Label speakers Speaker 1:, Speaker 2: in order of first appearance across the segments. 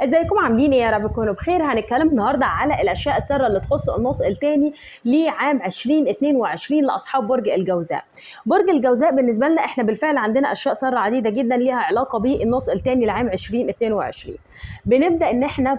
Speaker 1: ازيكم عاملين ايه يا رب تكونوا بخير هنتكلم النهارده على الاشياء الساره اللي تخص النص الثاني لعام 2022 لاصحاب برج الجوزاء برج الجوزاء بالنسبه لنا احنا بالفعل عندنا اشياء ساره عديده جدا ليها علاقه بالنص الثاني لعام 2022 بنبدا ان احنا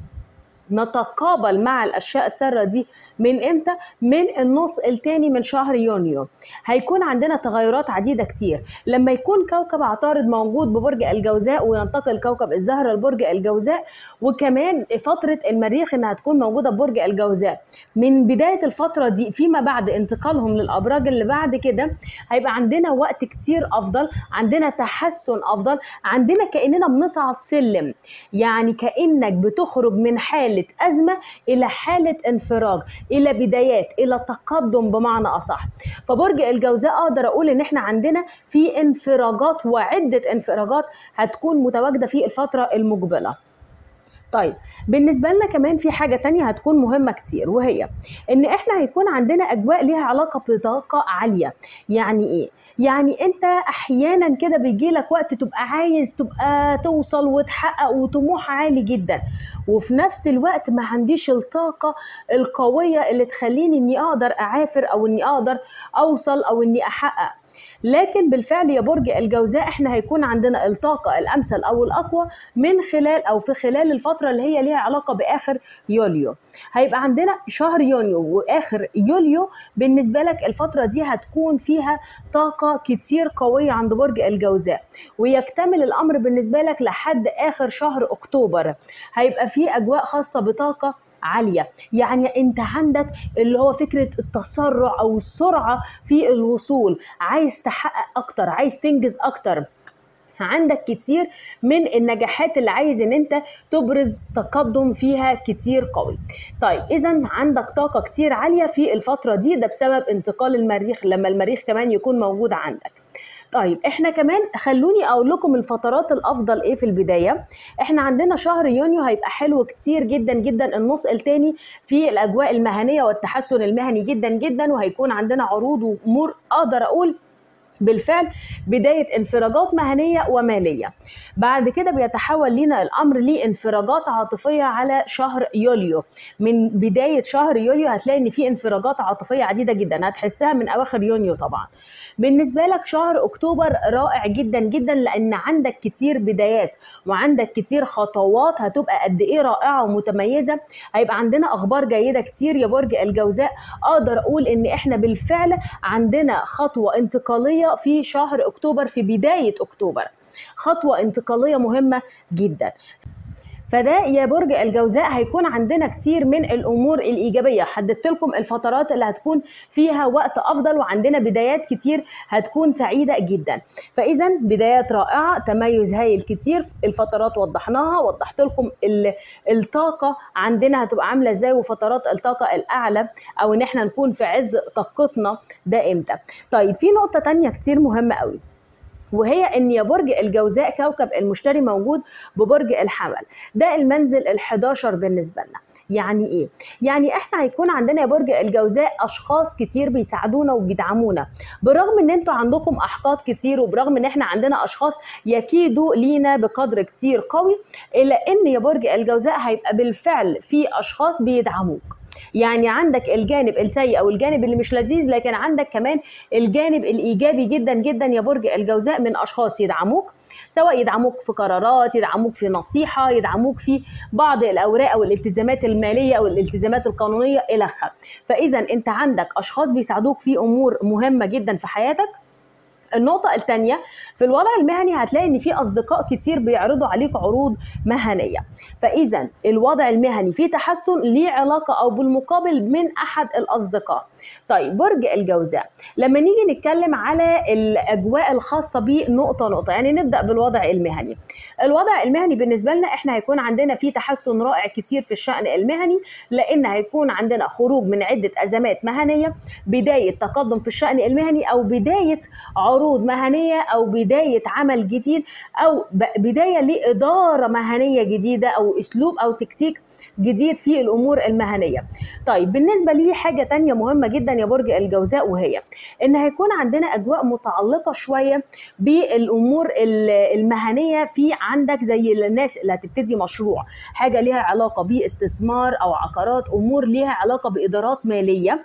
Speaker 1: نتقابل مع الاشياء الساره دي من امتى من النص الثاني من شهر يونيو هيكون عندنا تغيرات عديده كتير لما يكون كوكب عطارد موجود ببرج الجوزاء وينتقل كوكب الزهره لبرج الجوزاء وكمان فتره المريخ انها تكون موجوده ببرج الجوزاء من بدايه الفتره دي فيما بعد انتقالهم للابراج اللي بعد كده هيبقى عندنا وقت كتير افضل عندنا تحسن افضل عندنا كاننا بنصعد سلم يعني كانك بتخرج من حاله ازمه الى حاله انفراج الى بدايات الى تقدم بمعنى اصح فبرج الجوزاء اقدر اقول ان احنا عندنا في انفراجات وعده انفراجات هتكون متواجده في الفتره المقبله طيب بالنسبة لنا كمان في حاجة تانية هتكون مهمة كتير وهي ان احنا هيكون عندنا اجواء ليها علاقة بطاقة عالية يعني ايه؟ يعني انت احيانا كده بيجي لك وقت تبقى عايز تبقى توصل وتحقق وطموح عالي جدا وفي نفس الوقت ما عنديش الطاقة القوية اللي تخليني اني اقدر اعافر او اني اقدر اوصل او اني احقق لكن بالفعل يا برج الجوزاء احنا هيكون عندنا الطاقة الأمثل أو الأقوى من خلال أو في خلال الفترة اللي هي ليها علاقة بآخر يوليو هيبقى عندنا شهر يونيو وآخر يوليو بالنسبة لك الفترة دي هتكون فيها طاقة كتير قوية عند برج الجوزاء ويكتمل الأمر بالنسبة لك لحد آخر شهر أكتوبر هيبقى فيه أجواء خاصة بطاقة عاليه يعني انت عندك اللي هو فكره التسرع او السرعه في الوصول عايز تحقق اكتر عايز تنجز اكتر عندك كتير من النجاحات اللي عايز ان انت تبرز تقدم فيها كتير قوي طيب اذا عندك طاقه كتير عاليه في الفتره دي ده بسبب انتقال المريخ لما المريخ كمان يكون موجود عندك طيب احنا كمان خلوني اقول لكم الفترات الافضل ايه في البدايه احنا عندنا شهر يونيو هيبقى حلو كتير جدا جدا النص الثاني في الاجواء المهنيه والتحسن المهني جدا جدا وهيكون عندنا عروض وامور اقدر اقول بالفعل بداية انفراجات مهنية ومالية بعد كده بيتحول لنا الأمر لانفراجات عاطفية على شهر يوليو من بداية شهر يوليو هتلاقي إن في انفراجات عاطفية عديدة جدا هتحسها من أواخر يونيو طبعا بالنسبة لك شهر أكتوبر رائع جدا جدا لأن عندك كتير بدايات وعندك كتير خطوات هتبقى قد إيه رائعة ومتميزة هيبقى عندنا أخبار جيدة كتير يا برج الجوزاء أقدر أقول إن إحنا بالفعل عندنا خطوة انتقالية في شهر اكتوبر في بدايه اكتوبر خطوه انتقاليه مهمه جدا فده يا برج الجوزاء هيكون عندنا كتير من الامور الايجابيه حددت لكم الفترات اللي هتكون فيها وقت افضل وعندنا بدايات كتير هتكون سعيده جدا فاذا بدايات رائعه تميز هايل كتير الفترات وضحناها وضحت لكم الطاقه عندنا هتبقى عامله ازاي وفترات الطاقه الاعلى او ان احنا نكون في عز طاقتنا ده امتى طيب في نقطه تانية كتير مهمه قوي وهي ان يا برج الجوزاء كوكب المشتري موجود ببرج الحمل ده المنزل ال11 بالنسبه لنا يعني ايه يعني احنا هيكون عندنا يا برج الجوزاء اشخاص كتير بيساعدونا وبيدعمونا برغم ان انتوا عندكم احقاد كتير وبرغم ان احنا عندنا اشخاص يكيدوا لينا بقدر كتير قوي الا ان يا برج الجوزاء هيبقى بالفعل في اشخاص بيدعموك يعني عندك الجانب السيء او الجانب اللي مش لذيذ لكن عندك كمان الجانب الايجابي جدا جدا يا برج الجوزاء من اشخاص يدعموك سواء يدعموك في قرارات يدعموك في نصيحه يدعموك في بعض الاوراق او الالتزامات الماليه او الالتزامات القانونيه الى اخره فاذا انت عندك اشخاص بيساعدوك في امور مهمه جدا في حياتك النقطة الثانية في الوضع المهني هتلاقي ان في اصدقاء كتير بيعرضوا عليك عروض مهنية فاذا الوضع المهني فيه تحسن ليه علاقة او بالمقابل من احد الاصدقاء طيب برج الجوزاء لما نيجي نتكلم على الاجواء الخاصة بيه نقطة نقطة يعني نبدأ بالوضع المهني الوضع المهني بالنسبة لنا احنا هيكون عندنا فيه تحسن رائع كتير في الشأن المهني لان هيكون عندنا خروج من عدة ازمات مهنية بداية تقدم في الشأن المهني او بداية عروض عروض مهنيه او بدايه عمل جديد او ب- بدايه لاداره مهنيه جديده او اسلوب او تكتيك جديد في الامور المهنيه طيب بالنسبه لي حاجه تانية مهمه جدا يا برج الجوزاء وهي ان هيكون عندنا اجواء متعلقه شويه بالامور ال- المهنيه في عندك زي الناس اللي هتبتدي مشروع حاجه ليها علاقه باستثمار او عقارات امور ليها علاقه بادارات ماليه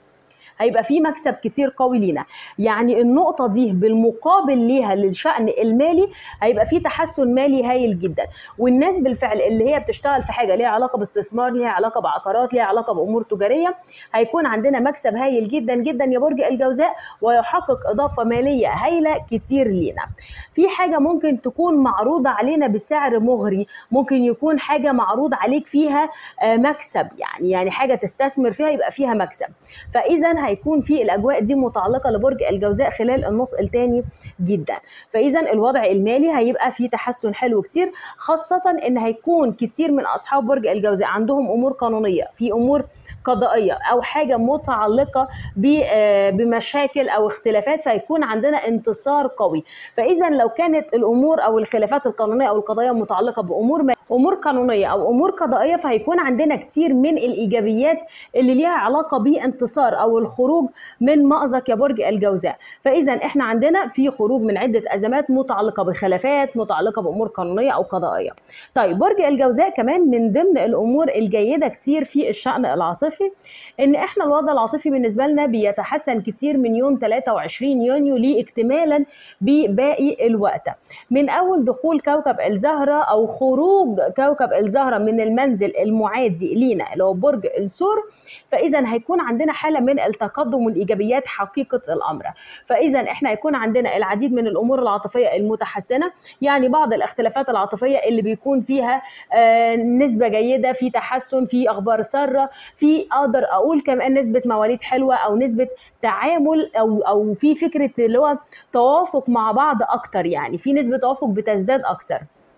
Speaker 1: هيبقى في مكسب كتير قوي لينا يعني النقطة دي بالمقابل ليها للشأن المالي هيبقى في تحسن مالي هايل جدا والناس بالفعل اللي هي بتشتغل في حاجة ليها علاقة باستثمار ليها علاقة بعقارات ليها علاقة بأمور تجارية هيكون عندنا مكسب هايل جدا جدا يا برج الجوزاء ويحقق إضافة مالية هايلة كتير لينا في حاجة ممكن تكون معروضة علينا بسعر مغري ممكن يكون حاجة معروض عليك فيها آه، مكسب يعني يعني حاجة تستثمر فيها يبقى فيها مكسب فاذا هيكون في الاجواء دي متعلقه لبرج الجوزاء خلال النص الثاني جدا فاذا الوضع المالي هيبقى فيه تحسن حلو كتير خاصه ان هيكون كتير من اصحاب برج الجوزاء عندهم امور قانونيه في امور قضائيه او حاجه متعلقه ب- آه، بمشاكل او اختلافات فيكون عندنا انتصار قوي فاذا لو كانت الامور او الخلافات القانونيه او القضايا متعلقه بامور ما امور قانونيه او امور قضائيه فهيكون عندنا كتير من الايجابيات اللي ليها علاقه بانتصار او الخروج من مأزق يا برج الجوزاء فاذا احنا عندنا في خروج من عده ازمات متعلقه بخلافات متعلقه بامور قانونيه او قضائيه طيب برج الجوزاء كمان من ضمن الامور الجيده كتير في الشأن العاطفي ان احنا الوضع العاطفي بالنسبه لنا بيتحسن كتير من يوم 23 يونيو لاكتمالا بباقي الوقت من اول دخول كوكب الزهره او خروج كوكب الزهره من المنزل المعادي لينا اللي هو برج الثور فاذا هيكون عندنا حاله من التقدم والايجابيات حقيقه الامر فاذا احنا هيكون عندنا العديد من الامور العاطفيه المتحسنه يعني بعض الاختلافات العاطفيه اللي بيكون فيها آه، نسبه جيده في تحسن في اخبار ساره في اقدر اقول كمان نسبه مواليد حلوه او نسبه تعامل او او في فكره اللي هو توافق مع بعض اكتر يعني في نسبه توافق بتزداد اكثر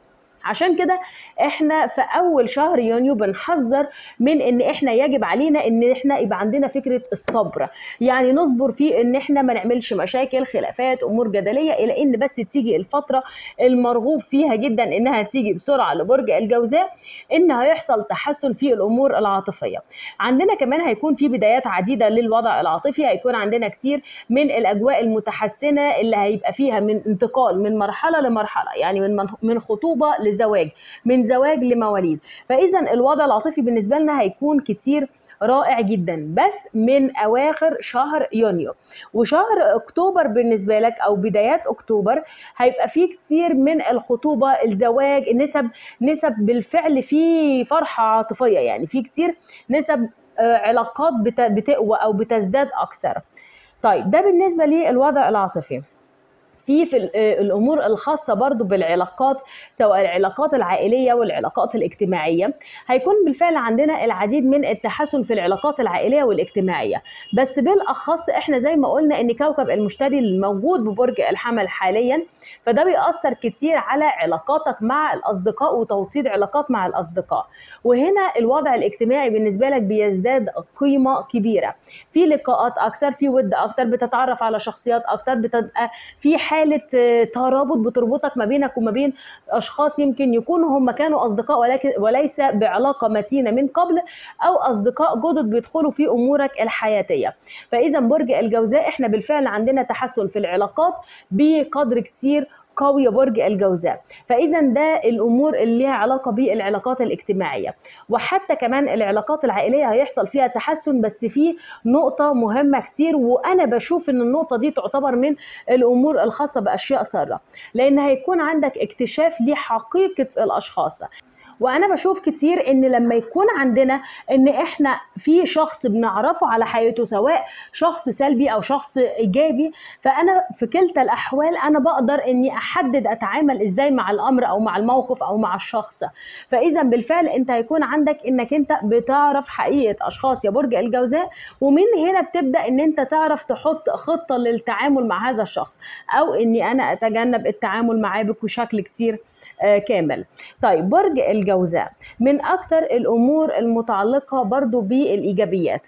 Speaker 1: عشان كده احنا في اول شهر يونيو بنحذر من ان احنا يجب علينا ان احنا يبقى عندنا فكره الصبر يعني نصبر في ان احنا ما نعملش مشاكل خلافات امور جدليه الى ان بس تيجي الفتره المرغوب فيها جدا انها تيجي بسرعه لبرج الجوزاء ان هيحصل تحسن في الامور العاطفيه عندنا كمان هيكون في بدايات عديده للوضع العاطفي هيكون عندنا كتير من الاجواء المتحسنه اللي هيبقى فيها من انتقال من مرحله لمرحله يعني من من خطوبه لزواج من زواج لمواليد فاذا الوضع العاطفي بالنسبه لنا هيكون كتير رائع جدا بس من اواخر شهر يونيو وشهر اكتوبر بالنسبه لك او بدايات اكتوبر هيبقى فيه كتير من الخطوبه الزواج نسب نسب بالفعل في فرحه عاطفيه يعني في كتير نسب آه، علاقات بت- بتقوى او بتزداد اكثر طيب ده بالنسبه للوضع العاطفي في في ال- آه، الامور الخاصه برضو بالعلاقات سواء العلاقات العائليه والعلاقات الاجتماعيه هيكون بالفعل عندنا العديد من التحسن في العلاقات العائليه والاجتماعيه بس بالاخص احنا زي ما قلنا ان كوكب المشتري الموجود ببرج الحمل حاليا فده بيأثر كتير على علاقاتك مع الاصدقاء وتوطيد علاقات مع الاصدقاء وهنا الوضع الاجتماعي بالنسبه لك بيزداد قيمه كبيره في لقاءات اكثر في ود اكتر بتتعرف على شخصيات اكتر بتبقى في حاله آه، ترابط بتربطك ما بينك وما بين اشخاص يمكن يكونوا هم كانوا اصدقاء ولكن وليس بعلاقه متينه من قبل او اصدقاء جدد بيدخلوا في امورك الحياتيه فاذا برج الجوزاء احنا بالفعل عندنا تحسن في العلاقات بقدر كتير قوي يا برج الجوزاء فاذا ده الامور اللي ليها علاقه بالعلاقات الاجتماعيه وحتى كمان العلاقات العائليه هيحصل فيها تحسن بس في نقطه مهمه كتير وانا بشوف ان النقطه دي تعتبر من الامور الخاصه باشياء ساره لان هيكون عندك اكتشاف لحقيقه الاشخاص وانا بشوف كتير ان لما يكون عندنا ان احنا في شخص بنعرفه على حياته سواء شخص سلبي او شخص ايجابي فانا في كلتا الاحوال انا بقدر اني احدد اتعامل ازاي مع الامر او مع الموقف او مع الشخص فاذا بالفعل انت هيكون عندك انك انت بتعرف حقيقه اشخاص يا برج الجوزاء ومن هنا بتبدا ان انت تعرف تحط خطه للتعامل مع هذا الشخص او اني انا اتجنب التعامل معاه بشكل كتير آه، كامل طيب برج الجوزاء من اكتر الامور المتعلقه برضو بالايجابيات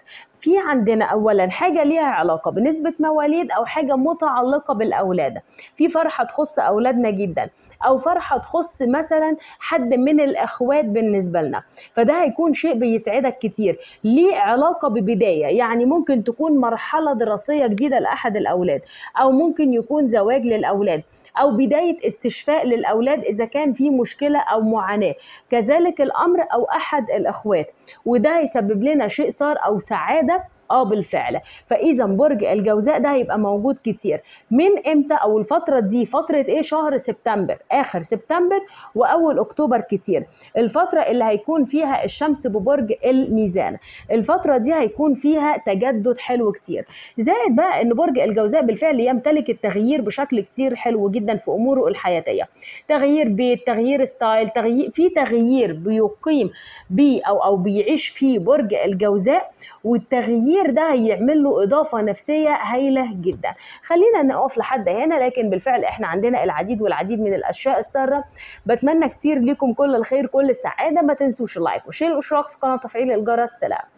Speaker 1: في عندنا اولا حاجه ليها علاقه بنسبه مواليد او حاجه متعلقه بالاولاده في فرحه تخص اولادنا جدا او فرحه تخص مثلا حد من الاخوات بالنسبه لنا فده هيكون شيء بيسعدك كتير ليه علاقه ببدايه يعني ممكن تكون مرحله دراسيه جديده لاحد الاولاد او ممكن يكون زواج للاولاد او بدايه استشفاء للاولاد اذا كان في مشكله او معاناه كذلك الامر او احد الاخوات وده هيسبب لنا شيء صار او سعاده اه بالفعل فاذا برج الجوزاء ده هيبقى موجود كتير من امتى او الفتره دي فتره ايه شهر سبتمبر اخر سبتمبر واول اكتوبر كتير الفتره اللي هيكون فيها الشمس ببرج الميزان الفتره دي هيكون فيها تجدد حلو كتير زائد بقى ان برج الجوزاء بالفعل يمتلك التغيير بشكل كتير حلو جدا في اموره الحياتيه تغيير بيت تغيير ستايل تغيير في تغيير بيقيم بيه او او بيعيش فيه برج الجوزاء والتغيير التغيير ده هيعمل له اضافه نفسيه هايله جدا خلينا نقف لحد هنا لكن بالفعل احنا عندنا العديد والعديد من الاشياء الساره بتمنى كتير لكم كل الخير كل السعاده ما تنسوش اللايك وشير الاشتراك في قناه تفعيل الجرس سلام